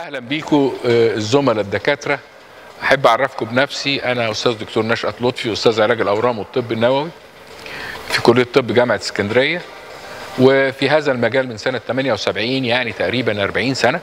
اهلا بيكم آه، الزملاء الدكاتره احب اعرفكم بنفسي انا استاذ دكتور نشأت لطفي استاذ علاج الاورام والطب النووي في كليه الطب جامعه اسكندريه وفي هذا المجال من سنه 78 يعني تقريبا 40 سنه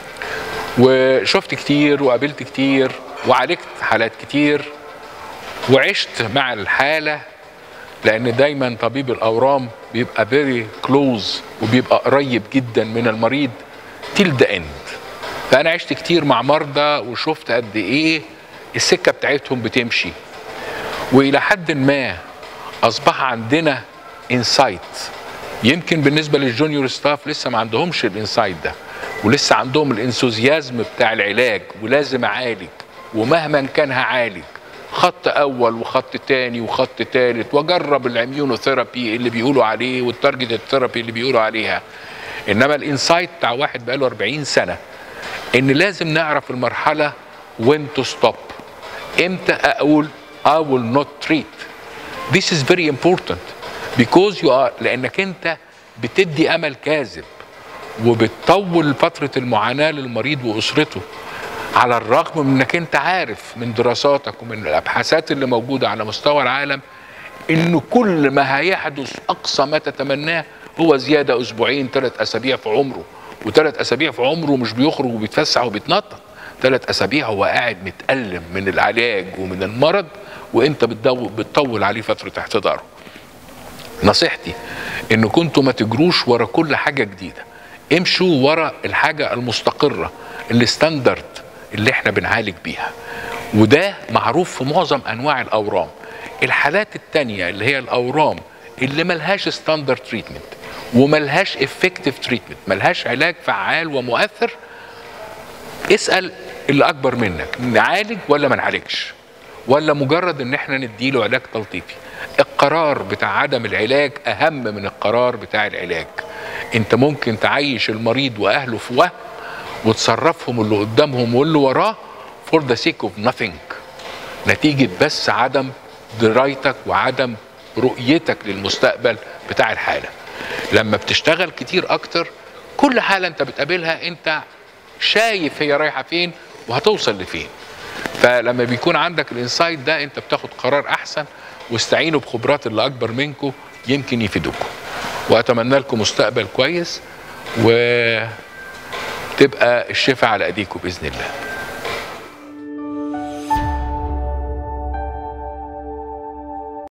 وشفت كتير وقابلت كتير وعالجت حالات كتير وعشت مع الحاله لان دايما طبيب الاورام بيبقى فيري كلوز وبيبقى قريب جدا من المريض تيل ذا اند فانا عشت كتير مع مرضى وشفت قد ايه السكه بتاعتهم بتمشي والى حد ما اصبح عندنا انسايت يمكن بالنسبه للجونيور ستاف لسه ما عندهمش الانسايت ده ولسه عندهم الانثوزيازم بتاع العلاج ولازم اعالج ومهما كان هعالج خط اول وخط تاني وخط تالت واجرب الاميونوثيرابي اللي بيقولوا عليه والتارجت الثيرابي اللي بيقولوا عليها انما الانسايت بتاع واحد بقاله 40 سنه ان لازم نعرف المرحله when to stop امتى اقول I will not treat this is very important because you are لانك انت بتدي امل كاذب وبتطول فتره المعاناه للمريض واسرته على الرغم من انك انت عارف من دراساتك ومن الابحاثات اللي موجوده على مستوى العالم ان كل ما هيحدث اقصى ما تتمناه هو زياده اسبوعين ثلاث اسابيع في عمره وثلاث اسابيع في عمره مش بيخرج وبيتفسح وبيتنطط ثلاث اسابيع هو قاعد متالم من العلاج ومن المرض وانت بتدو- بتطول عليه فتره احتضاره نصيحتي ان كنتوا ما تجروش ورا كل حاجه جديده امشوا ورا الحاجه المستقره الستاندرد اللي احنا بنعالج بيها وده معروف في معظم انواع الاورام الحالات التانية اللي هي الاورام اللي ملهاش ستاندرد تريتمنت وملهاش افكتيف تريتمنت ملهاش علاج فعال ومؤثر اسال اللي اكبر منك نعالج ولا ما نعالجش ولا مجرد ان احنا نديله علاج تلطيفي القرار بتاع عدم العلاج اهم من القرار بتاع العلاج انت ممكن تعيش المريض واهله في وهم وتصرفهم اللي قدامهم واللي وراه for the sake of nothing نتيجة بس عدم درايتك وعدم رؤيتك للمستقبل بتاع الحالة لما بتشتغل كتير اكتر كل حالة انت بتقابلها انت شايف هي رايحة فين وهتوصل لفين فلما بيكون عندك الانسايت ده انت بتاخد قرار احسن واستعينوا بخبرات اللي اكبر منكم يمكن يفيدوكم واتمنى لكم مستقبل كويس وتبقى الشفاء على ايديكم باذن الله